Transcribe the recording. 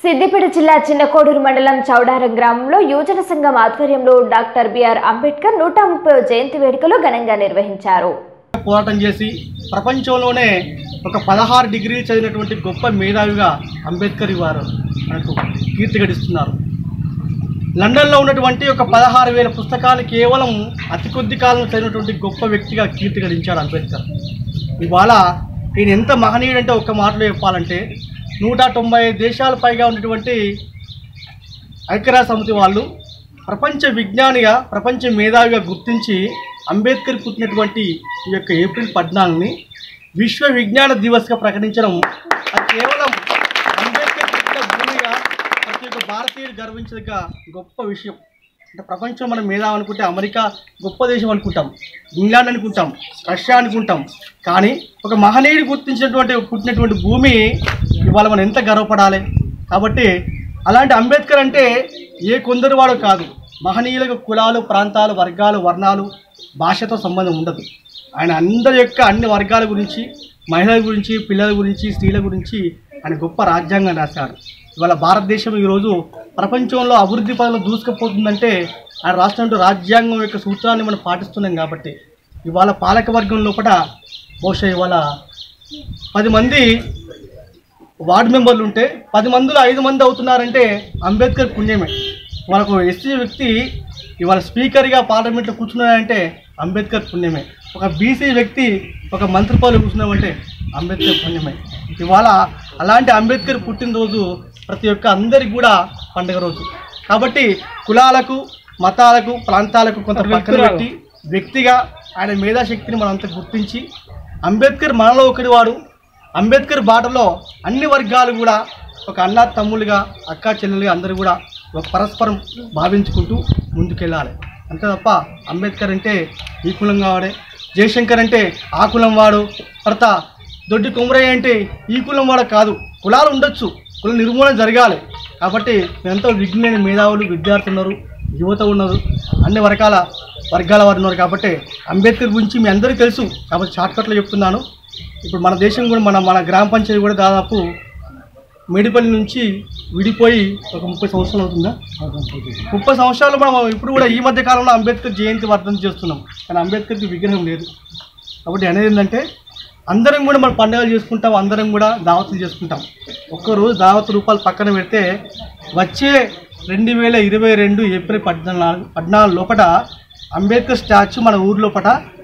సిద్దిపేట జిల్లా చిన్నకోడూరు మండలం చౌడారం గ్రామంలో యువజన సంఘం ఆధ్వర్యంలో డాక్టర్ బిఆర్ అంబేద్కర్ నూట ముప్పై జయంతి వేడుకలు ఘనంగా నిర్వహించారు పోరాటం చేసి ప్రపంచంలోనే ఒక పదహారు డిగ్రీలు చదివినటువంటి గొప్ప మేధావిగా అంబేద్కర్ వారు మనకు కీర్తి గడిస్తున్నారు లండన్లో ఉన్నటువంటి ఒక పదహారు వేల పుస్తకాలు కేవలం అతి కొద్ది కాలం చదివినటువంటి గొప్ప వ్యక్తిగా కీర్తి గడించాడు అంబేద్కర్ ఇవాళ ఈయన ఎంత మహనీయుడంటే ఒక్క మాటలో చెప్పాలంటే నూట తొంభై ఐదు దేశాల పైగా ఉన్నటువంటి ఐక్యరాజ్య సమితి వాళ్ళు ప్రపంచ విజ్ఞానిగా ప్రపంచ మేధావిగా గుర్తించి అంబేద్కర్ పుట్టినటువంటి ఈ యొక్క ఏప్రిల్ పద్నాలుగుని విశ్వ విజ్ఞాన దివస్గా ప్రకటించడం అది కేవలం అంబేద్కర్ పుట్టిన భూమిగా ప్రతి ఒక్క భారతీయుడు గర్వించదగ్గ గొప్ప విషయం అంటే ప్రపంచం మనం మేధావి అనుకుంటే అమెరికా గొప్ప దేశం అనుకుంటాం ఇంగ్లాండ్ అనుకుంటాం రష్యా అనుకుంటాం కానీ ఒక మహనీయుడు గుర్తించినటువంటి పుట్టినటువంటి భూమి ఇవాళ మనం ఎంత గర్వపడాలి కాబట్టి అలాంటి అంబేద్కర్ అంటే ఏ కొందరు వాడు కాదు మహనీయులకు కులాలు ప్రాంతాలు వర్గాలు వర్ణాలు భాషతో సంబంధం ఉండదు ఆయన అందరి యొక్క అన్ని వర్గాల గురించి మహిళల గురించి పిల్లల గురించి స్త్రీల గురించి ఆయన గొప్ప రాజ్యాంగం రాశాడు ఇవాళ భారతదేశం ఈరోజు ప్రపంచంలో అభివృద్ధి పదంలో దూసుకుపోతుందంటే ఆయన రాష్ట్రంలో రాజ్యాంగం యొక్క సూత్రాన్ని మనం పాటిస్తున్నాం కాబట్టి ఇవాళ పాలక వర్గం లోపల బహుశా ఇవాళ పది మంది వార్డు మెంబర్లు ఉంటే పది మందిలో ఐదు మంది అవుతున్నారంటే అంబేద్కర్ పుణ్యమే వాళ్ళకు ఎస్సీ వ్యక్తి ఇవాళ స్పీకర్గా పార్లమెంట్లో కూర్చున్నాడంటే అంబేద్కర్ పుణ్యమే ఒక బీసీ వ్యక్తి ఒక మంత్రి పదవి కూర్చున్నామంటే అంబేద్కర్ పుణ్యమే ఇవాళ అలాంటి అంబేద్కర్ పుట్టినరోజు ప్రతి ఒక్క అందరికి కూడా పండుగ రోజు కాబట్టి కులాలకు మతాలకు ప్రాంతాలకు కొంత పక్కన పెట్టి వ్యక్తిగా ఆయన మేధాశక్తిని మనంతా గుర్తించి అంబేద్కర్ మనలో ఒకటి వాడు అంబేద్కర్ బాటలో అన్ని వర్గాలు కూడా ఒక అన్న తమ్ముళ్ళుగా అక్క చెల్లెలుగా అందరూ కూడా ఒక పరస్పరం భావించుకుంటూ ముందుకెళ్ళాలి అంతే తప్ప అంబేద్కర్ అంటే ఈ కులం వాడే జయశంకర్ అంటే ఆ కులం వాడు తర్వాత దొడ్డి కుమరయ్య అంటే ఈ కులం వాడు కాదు కులాలు ఉండొచ్చు కుల నిర్మూలన జరగాలి కాబట్టి ఎంతో విజ్ఞాన మేధావులు విద్యార్థులు ఉన్నారు యువత ఉన్నారు అన్ని వర్గాల వర్గాల వారు ఉన్నారు కాబట్టి అంబేద్కర్ గురించి మీ అందరికీ తెలుసు కాబట్టి షార్ట్కట్లో చెప్తున్నాను ఇప్పుడు మన దేశం కూడా మన మన గ్రామ పంచాయతీ కూడా దాదాపు మేడిపల్లి నుంచి విడిపోయి ఒక ముప్పై సంవత్సరాలు అవుతుందా ముప్పై సంవత్సరాలు మనం ఇప్పుడు కూడా ఈ మధ్య కాలంలో అంబేద్కర్ జయంతి వర్ధన చేస్తున్నాం కానీ అంబేద్కర్కి విగ్రహం లేదు కాబట్టి అనేది ఏంటంటే అందరం కూడా మనం పండుగలు చేసుకుంటాం అందరం కూడా దావతులు చేసుకుంటాం ఒక్కరోజు దావత్ రూపాయలు పక్కన పెడితే వచ్చే రెండు వేల ఇరవై రెండు ఏప్రిల్ పద్నాలుగు పద్నాలుగు లోపల అంబేద్కర్ స్టాచ్యూ మన ఊరు లోపల